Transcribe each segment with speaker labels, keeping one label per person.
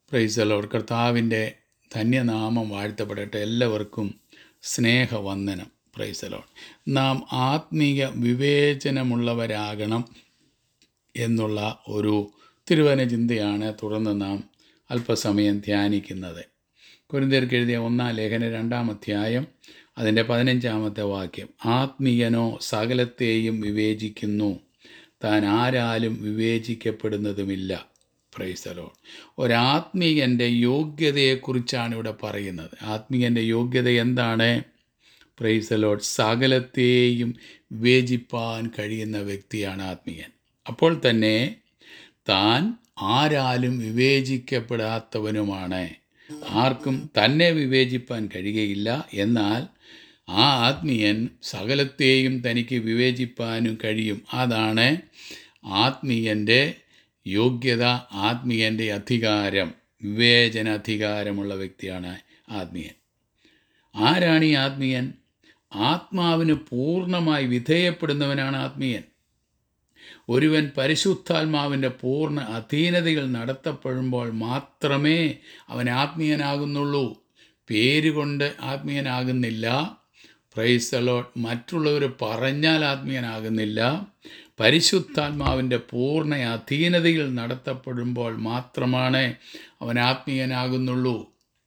Speaker 1: പ്രൈസലോട് കർത്താവിൻ്റെ ധന്യനാമം വാഴ്ത്തപ്പെടട്ടെ എല്ലാവർക്കും സ്നേഹവന്ദനം പ്രൈസലോട് നാം ആത്മീയ വിവേചനമുള്ളവരാകണം എന്നുള്ള ഒരു തിരുവന ചിന്തയാണ് തുടർന്ന് നാം അല്പസമയം ധ്യാനിക്കുന്നത് കുരിന്തിയർക്ക് എഴുതിയ ഒന്നാം ലേഖന രണ്ടാം അധ്യായം അതിൻ്റെ പതിനഞ്ചാമത്തെ വാക്യം ആത്മീയനോ സകലത്തെയും വിവേചിക്കുന്നു താൻ ആരാലും വിവേചിക്കപ്പെടുന്നതുമില്ല പ്രൈസലോ ഒരാത്മീയൻ്റെ യോഗ്യതയെക്കുറിച്ചാണ് ഇവിടെ പറയുന്നത് ആത്മീയൻ്റെ യോഗ്യത എന്താണ് പ്രൈസലോഡ് സകലത്തെയും വിവേചിപ്പാൻ കഴിയുന്ന വ്യക്തിയാണ് ആത്മീയൻ അപ്പോൾ തന്നെ താൻ ആരാലും വിവേചിക്കപ്പെടാത്തവനുമാണ് ആർക്കും തന്നെ വിവേചിപ്പാൻ കഴിയുകയില്ല എന്നാൽ ആ ആത്മീയൻ സകലത്തെയും തനിക്ക് വിവേചിപ്പാനും കഴിയും അതാണ് ആത്മീയൻ്റെ യോഗ്യത ആത്മീയൻ്റെ അധികാരം വിവേചന അധികാരമുള്ള വ്യക്തിയാണ് ആത്മീയൻ ആരാണ് ഈ ആത്മീയൻ ആത്മാവിന് പൂർണ്ണമായി വിധേയപ്പെടുന്നവനാണ് ആത്മീയൻ ഒരുവൻ പരിശുദ്ധാത്മാവിൻ്റെ പൂർണ്ണ അധീനതകൾ നടത്തപ്പെടുമ്പോൾ മാത്രമേ അവൻ ആത്മീയനാകുന്നുള്ളൂ പേരുകൊണ്ട് ആത്മീയനാകുന്നില്ല പ്രൈസലോട്ട് മറ്റുള്ളവർ പറഞ്ഞാൽ ആത്മീയനാകുന്നില്ല പരിശുദ്ധാത്മാവിൻ്റെ പൂർണ്ണ അധീനതയിൽ നടത്തപ്പെടുമ്പോൾ മാത്രമാണ് അവൻ ആത്മീയനാകുന്നുള്ളൂ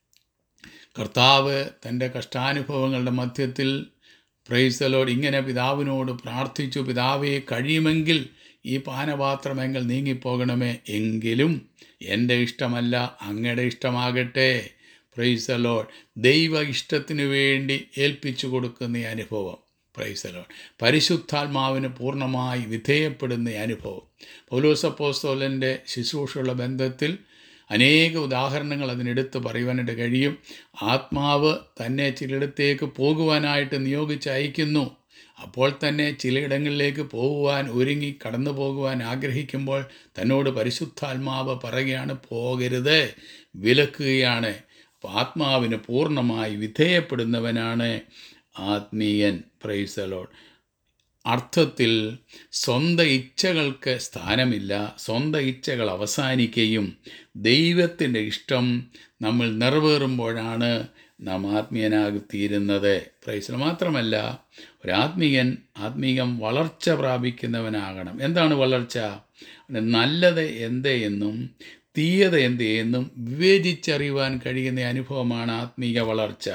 Speaker 1: കർത്താവ് തൻ്റെ കഷ്ടാനുഭവങ്ങളുടെ മധ്യത്തിൽ പ്രൈസലോട് ഇങ്ങനെ പിതാവിനോട് പ്രാർത്ഥിച്ചു പിതാവെ കഴിയുമെങ്കിൽ ഈ പാനപാത്രമെങ്കിൽ നീങ്ങിപ്പോകണമേ എങ്കിലും എൻ്റെ ഇഷ്ടമല്ല അങ്ങയുടെ ഇഷ്ടമാകട്ടെ പ്രൈസലോഡ് ദൈവ ഇഷ്ടത്തിനു വേണ്ടി ഏൽപ്പിച്ചു കൊടുക്കുന്ന ഈ അനുഭവം പ്രൈസലോഡ് പരിശുദ്ധാത്മാവിന് പൂർണ്ണമായി വിധേയപ്പെടുന്ന ഈ അനുഭവം പൗലോസപ്പോസ്തോലൻ്റെ ശുശ്രൂഷയുള്ള ബന്ധത്തിൽ അനേക ഉദാഹരണങ്ങൾ അതിനെടുത്ത് പറയുവാനായിട്ട് കഴിയും ആത്മാവ് തന്നെ ചിലയിടത്തേക്ക് പോകുവാനായിട്ട് നിയോഗിച്ച് അയക്കുന്നു അപ്പോൾ തന്നെ ചിലയിടങ്ങളിലേക്ക് പോകുവാൻ ഒരുങ്ങി കടന്നു പോകുവാൻ ആഗ്രഹിക്കുമ്പോൾ തന്നോട് പരിശുദ്ധാത്മാവ് പറയുകയാണ് പോകരുത് വിലക്കുകയാണ് അപ്പോൾ ആത്മാവിന് പൂർണ്ണമായി വിധേയപ്പെടുന്നവനാണ് ആത്മീയൻ പ്രൈസലോഡ് അർത്ഥത്തിൽ സ്വന്തം ഇച്ഛകൾക്ക് സ്ഥാനമില്ല സ്വന്തം ഇച്ഛകൾ അവസാനിക്കുകയും ദൈവത്തിൻ്റെ ഇഷ്ടം നമ്മൾ നിറവേറുമ്പോഴാണ് നാം ആത്മീയനാകി തീരുന്നത് പ്രൈസൽ മാത്രമല്ല ഒരാത്മീയൻ ആത്മീയം വളർച്ച പ്രാപിക്കുന്നവനാകണം എന്താണ് വളർച്ച നല്ലത് എന്ത് എന്നും തീയത എന്ത് എന്നും വിവേചിച്ചറിയുവാൻ കഴിയുന്ന അനുഭവമാണ് ആത്മീയ വളർച്ച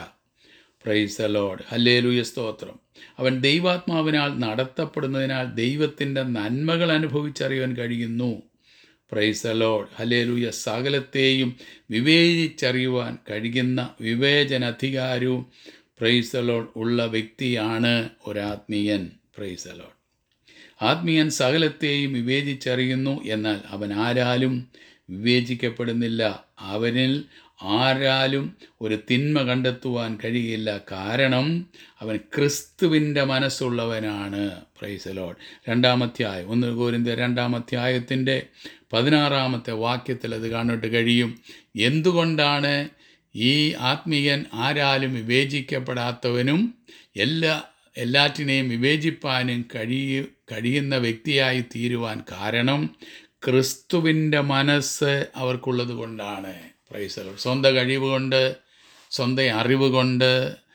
Speaker 1: പ്രൈസ് ലോഡ് ഹല്ലേലൂയ സ്തോത്രം അവൻ ദൈവാത്മാവിനാൽ നടത്തപ്പെടുന്നതിനാൽ ദൈവത്തിൻ്റെ നന്മകൾ അനുഭവിച്ചറിയാൻ കഴിയുന്നു പ്രൈസ് ലോഡ് ഹല്ലേലൂയ സകലത്തെയും വിവേചിച്ചറിയുവാൻ കഴിയുന്ന വിവേചനാധികാരവും പ്രൈസ് ലോഡ് ഉള്ള വ്യക്തിയാണ് ഒരാത്മീയൻ പ്രൈസ് ലോഡ് ആത്മീയൻ സകലത്തെയും വിവേചിച്ചറിയുന്നു എന്നാൽ അവൻ ആരാലും വിവേചിക്കപ്പെടുന്നില്ല അവനിൽ ആരാലും ഒരു തിന്മ കണ്ടെത്തുവാൻ കഴിയില്ല കാരണം അവൻ ക്രിസ്തുവിൻ്റെ മനസ്സുള്ളവനാണ് പ്രൈസലോഡ് രണ്ടാമധ്യായം ഒന്ന് കോരിന്ത രണ്ടാമധ്യായത്തിൻ്റെ പതിനാറാമത്തെ വാക്യത്തിൽ അത് കാണിട്ട് കഴിയും എന്തുകൊണ്ടാണ് ഈ ആത്മീയൻ ആരാലും വിവേചിക്കപ്പെടാത്തവനും എല്ലാ എല്ലാറ്റിനെയും വിവേചിപ്പാനും കഴിയ കഴിയുന്ന വ്യക്തിയായി തീരുവാൻ കാരണം ക്രിസ്തുവിൻ്റെ മനസ്സ് അവർക്കുള്ളത് കൊണ്ടാണ് പ്രൈസൽ സ്വന്തം കഴിവ് കൊണ്ട് സ്വന്തം അറിവ് കൊണ്ട്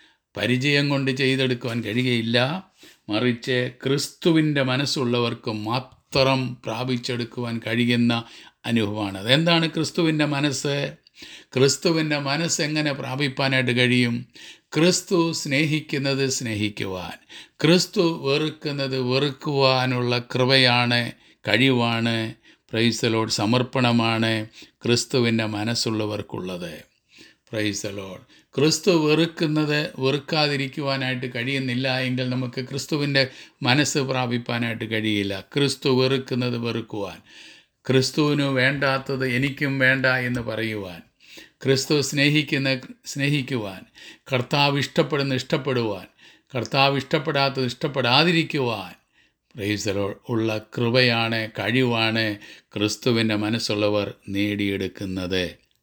Speaker 1: പരിചയം കൊണ്ട് ചെയ്തെടുക്കുവാൻ കഴിയുകയില്ല മറിച്ച് ക്രിസ്തുവിൻ്റെ മനസ്സുള്ളവർക്ക് മാത്രം പ്രാപിച്ചെടുക്കുവാൻ കഴിയുന്ന അനുഭവമാണ് അതെന്താണ് ക്രിസ്തുവിൻ്റെ മനസ്സ് ക്രിസ്തുവിൻ്റെ മനസ്സ് എങ്ങനെ പ്രാപിപ്പാനായിട്ട് കഴിയും ക്രിസ്തു സ്നേഹിക്കുന്നത് സ്നേഹിക്കുവാൻ ക്രിസ്തു വെറുക്കുന്നത് വെറുക്കുവാനുള്ള കൃപയാണ് കഴിവാണ് പ്രൈസലോഡ് സമർപ്പണമാണ് ക്രിസ്തുവിൻ്റെ മനസ്സുള്ളവർക്കുള്ളത് പ്രൈസലോഡ് ക്രിസ്തു വെറുക്കുന്നത് വെറുക്കാതിരിക്കുവാനായിട്ട് കഴിയുന്നില്ല എങ്കിൽ നമുക്ക് ക്രിസ്തുവിൻ്റെ മനസ്സ് പ്രാപിപ്പാനായിട്ട് കഴിയില്ല ക്രിസ്തു വെറുക്കുന്നത് വെറുക്കുവാൻ ക്രിസ്തുവിന് വേണ്ടാത്തത് എനിക്കും വേണ്ട എന്ന് പറയുവാൻ ക്രിസ്തു സ്നേഹിക്കുന്ന സ്നേഹിക്കുവാൻ കർത്താവ് ഇഷ്ടപ്പെടുന്ന ഇഷ്ടപ്പെടുവാൻ കർത്താവ് ഇഷ്ടപ്പെടാത്തത് ഇഷ്ടപ്പെടാതിരിക്കുവാൻ പ്രൈസലോ ഉള്ള കൃപയാണ് കഴിവാണ് ക്രിസ്തുവിൻ്റെ മനസ്സുള്ളവർ നേടിയെടുക്കുന്നത്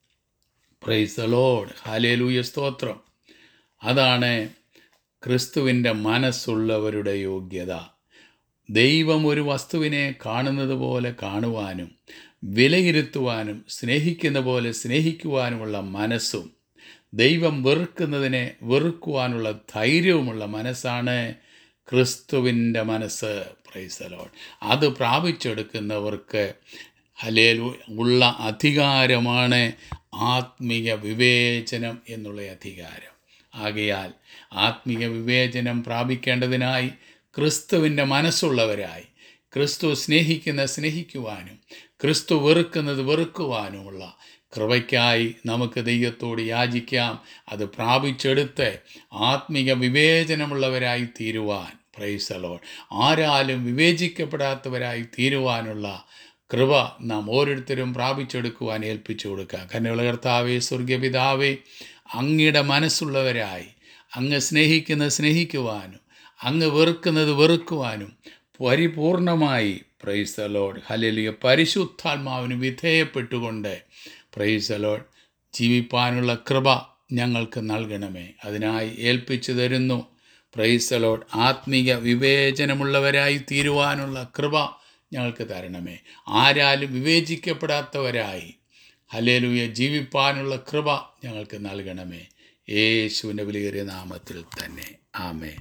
Speaker 1: പ്രൈസലോഡ് ഹാലേലൂയ സ്തോത്രം അതാണ് ക്രിസ്തുവിൻ്റെ മനസ്സുള്ളവരുടെ യോഗ്യത ദൈവം ഒരു വസ്തുവിനെ കാണുന്നത് പോലെ കാണുവാനും വിലയിരുത്തുവാനും സ്നേഹിക്കുന്ന പോലെ സ്നേഹിക്കുവാനുമുള്ള മനസ്സും ദൈവം വെറുക്കുന്നതിനെ വെറുക്കുവാനുള്ള ധൈര്യവുമുള്ള മനസ്സാണ് ക്രിസ്തുവിൻ്റെ മനസ്സ് പ്രൈസലോൺ അത് പ്രാപിച്ചെടുക്കുന്നവർക്ക് ഹലേലു ഉള്ള അധികാരമാണ് ആത്മീയ വിവേചനം എന്നുള്ള അധികാരം ആകയാൽ ആത്മീയ വിവേചനം പ്രാപിക്കേണ്ടതിനായി ക്രിസ്തുവിൻ്റെ മനസ്സുള്ളവരായി ക്രിസ്തു സ്നേഹിക്കുന്ന സ്നേഹിക്കുവാനും ക്രിസ്തു വെറുക്കുന്നത് വെറുക്കുവാനുമുള്ള കൃപയ്ക്കായി നമുക്ക് ദൈവത്തോട് യാചിക്കാം അത് പ്രാപിച്ചെടുത്ത് ആത്മീക വിവേചനമുള്ളവരായി തീരുവാൻ പ്രൈസലോൺ ആരാലും വിവേചിക്കപ്പെടാത്തവരായി തീരുവാനുള്ള കൃപ നാം ഓരോരുത്തരും പ്രാപിച്ചെടുക്കുവാൻ ഏൽപ്പിച്ചു കൊടുക്കുക കന്നുള്ള കർത്താവേ സ്വർഗപിതാവേ അങ്ങയുടെ മനസ്സുള്ളവരായി അങ്ങ് സ്നേഹിക്കുന്ന സ്നേഹിക്കുവാനും അങ്ങ് വെറുക്കുന്നത് വെറുക്കുവാനും പരിപൂർണമായി പ്രൈസ് അലോഡ് ഹലലിയ പരിശുദ്ധാത്മാവിന് വിധേയപ്പെട്ടുകൊണ്ട് പ്രൈസ് അലോഡ് ജീവിപ്പാനുള്ള കൃപ ഞങ്ങൾക്ക് നൽകണമേ അതിനായി ഏൽപ്പിച്ചു തരുന്നു പ്രൈസ് അലോഡ് ആത്മീയ വിവേചനമുള്ളവരായി തീരുവാനുള്ള കൃപ ഞങ്ങൾക്ക് തരണമേ ആരാലും വിവേചിക്കപ്പെടാത്തവരായി ഹലേലുയ ജീവിപ്പാനുള്ള കൃപ ഞങ്ങൾക്ക് നൽകണമേ യേശുവിൻ്റെ വിലയേറിയ നാമത്തിൽ തന്നെ ആമേ